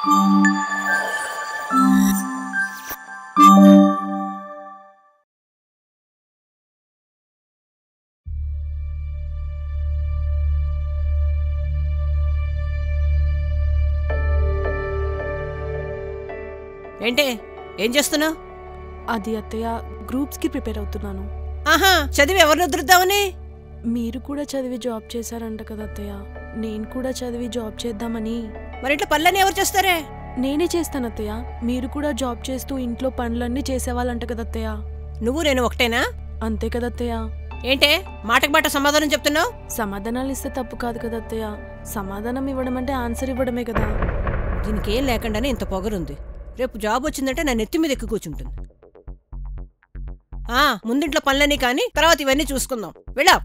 ఏంటే ఏం చేస్తున్నావు అది అత్తయ్య గ్రూప్స్కి ప్రిపేర్ అవుతున్నాను ఆహా చదివి ఎవరిని వదులుద్దామని మీరు కూడా చదివి జాబ్ చేశారంట కదా అత్తయ్య నేను కూడా చదివి జాబ్ చేద్దామని మరి ఇట్లా పనులన్నీ ఎవరు చేస్తారే నేనే చేస్తాను అత్తయ్య మీరు కూడా జాబ్ చేస్తూ ఇంట్లో పనులన్నీ చేసేవాళ్ళంట కదా అత్తయ్య నువ్వు నేను ఒకటేనా అంతే కదా అత్తయ్య ఏంటే మాటకు మాట సమాధానం చెప్తున్నావు సమాధానాలు ఇస్తే తప్పు కాదు కదా అత్తయ్య సమాధానం ఇవ్వడం అంటే ఆన్సర్ ఇవ్వడమే కదా దీనికి ఏం లేకుండానే ఇంత పొగరుంది రేపు జాబ్ వచ్చిందంటే నా నెత్తి మీద ఎక్కి కూర్చుంటుంది ఆ ముందింట్లో పనులన్నీ కానీ తర్వాత ఇవన్నీ చూసుకుందాం వెళ్ళా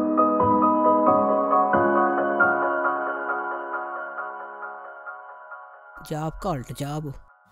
జాబ్ కావాలట జాబు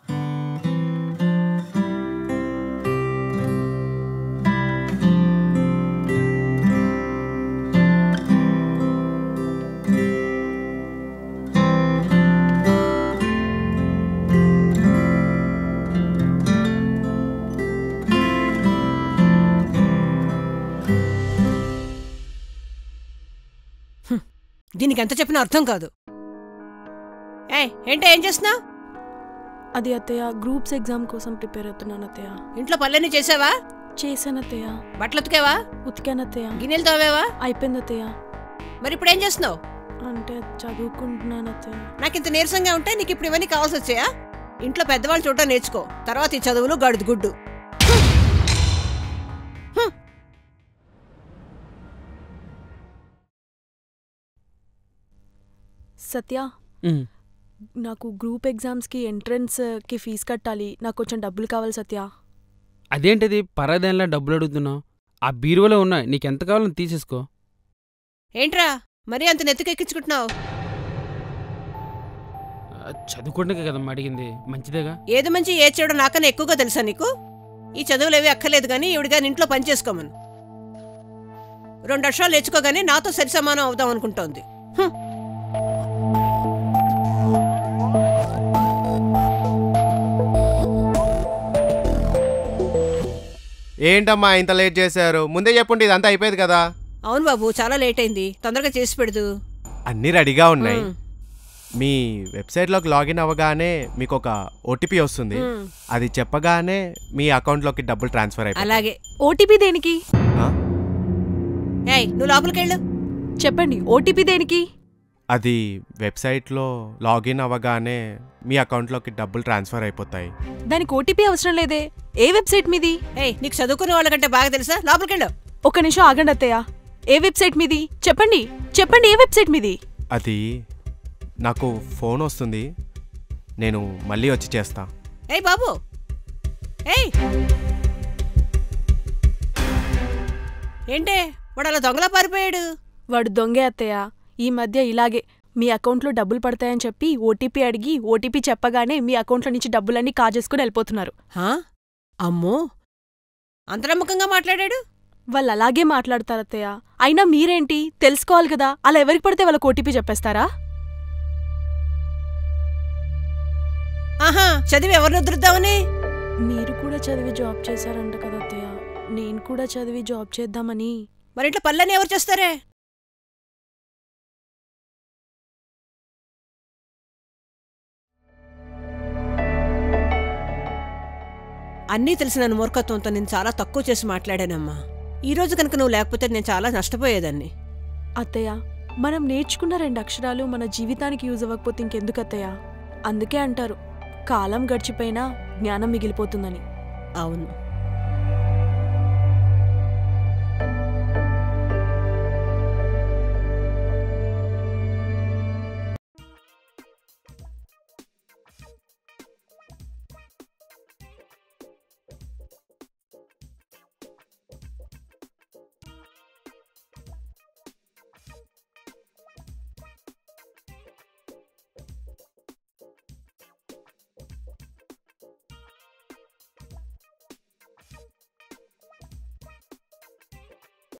దీనికి ఎంత చెప్పినా అర్థం కాదు ఏయ్ ఏంటో ఏం చేస్తున్నావు అది అత్తయ్య గ్రూప్స్ ఎగ్జామ్ కోసం ప్రిపేర్ అవుతున్నాను అత్తయ్య ఇంట్లో పనులన్నీ చేసావా చేశాను అత్తయ్య బట్టలు ఉతికావా ఉతికాను అత్తయ్య గిన్నెలు తోవేవా అయిపోయింది అత్తయ్య మరి ఇప్పుడు ఏం చేస్తున్నావు అంటే చదువుకుంటున్నాను అత్తయ్య నాకు ఇంత నీరసంగా ఉంటే నీకు ఇప్పుడు ఇవన్నీ కావాల్సి వచ్చాయా ఇంట్లో పెద్దవాళ్ళు చూడటం నేర్చుకో తర్వాత ఈ చదువులు గడుదు గుడ్డు సత్య ఉమ్. నాకు గ్రూప్ ఎగ్జామ్స్కి ఎంట్రన్స్కి ఫీజు కట్టాలి నాకు కొంచెం డబ్బులు కావాలి సత్య అదేంటిది పరాదేన్లా డబ్బులు అడుగుతున్నావు ఆ బీరువాలో ఉన్నాయి నీకెంత కావాలని తీసేసుకో ఏంట్రా మరీ అంత నెత్తికెక్కించుకుంటున్నావు ఆ, చదువుకుంటే కదమ్మా అడిగింది మంచిదేగా ఏది మంచి ఏ చెడు నాకన్నా ఎక్కువగా తెలుసా నీకు ఈ చదువులు ఏవి అక్కర్లేదు కానీ ఈవిడిగా ఇంట్లో పని చేసుకోమను రెండు అక్షరాలు నేర్చుకోగానే నాతో సరి సమానం అవుదాం అనుకుంటోంది హ్మ్. ఏంటమ్మా ఇంత లేట్ చేశారు ముందే చెప్పుంటే ఇదంతా అయిపోయేది కదా అవును బాబు చాలా లేట్ అయింది తొందరగా చేసి పెడదు అన్నీ రెడీగా ఉన్నాయి మ్మ్. మీ వెబ్సైట్లోకి లాగిన్ అవ్వగానే మీకు ఒక ఓటీపీ వస్తుంది మ్మ్. అది చెప్పగానే మీ అకౌంట్లోకి డబ్బులు ట్రాన్స్ఫర్ అయిపోతాయి అలాగే ఓటీపీ దేనికి ఆ? ఏయ్ నువ్వు లోపలికెళ్ళు చెప్పండి ఓటీపీ దేనికి అది వెబ్సైట్లో లాగిన్ అవ్వగానే మీ అకౌంట్లోకి డబ్బులు ట్రాన్స్ఫర్ అయిపోతాయి దానికి ఓటీపీ అవసరం లేదే ఏ వెబ్సైట్ మీది ఏయ్ నీకు చదువుకునే వాళ్ళకంటే బాగా తెలుసా లోపలికెళ్ళు ఒక్క నిమిషం ఆగండి అత్తయ్య ఏ వెబ్సైట్ మీది చెప్పండి చెప్పండి ఏ వెబ్సైట్ మీది అది నాకు ఫోన్ వస్తుంది నేను మళ్ళీ వచ్చి చేస్తా ఏయ్ బాబు ఏయ్ ఏంటే వాడు అలా దొంగలా పారిపోయాడు వాడు దొంగే అత్తయ్య ఈ మధ్య ఇలాగే మీ అకౌంట్లో డబ్బులు పడతాయని చెప్పి ఓటీపీ అడిగి ఓటీపీ చెప్పగానే మీ అకౌంట్లో నుంచి డబ్బులన్నీ కాజేసుకుని వెళ్ళిపోతున్నారు హా? అమ్మో అంత నమ్మకంగా మాట్లాడాడు వాళ్ళు అలాగే మాట్లాడతారు అత్తయ్య అయినా మీరేంటి తెలుసుకోవాలి కదా అలా ఎవరికి పడితే వాళ్ళకి ఓటీపీ చెప్పేస్తారా ఆహా చదివి ఎవరిని వదులుద్దామని మీరు కూడా చదివి జాబ్ చేశారంట కదా అత్తయ్య నేను కూడా చదివి జాబ్ చేద్దామని మరి ఇంట్లో పనులన్నీ ఎవరు చేస్తారే అన్నీ తెలిసిన మూర్ఖత్వంతో నేను చాలా తక్కువ చేసి మాట్లాడానమ్మా ఈ రోజు కనుక నువ్వు లేకపోతే నేను చాలా నష్టపోయేదాన్ని అత్తయ్య మనం నేర్చుకున్న రెండు అక్షరాలు మన జీవితానికి యూజ్ అవ్వకపోతే ఇంకెందుకు అత్తయ్య అందుకే అంటారు కాలం గడిచిపోయినా జ్ఞానం మిగిలిపోతుందని అవును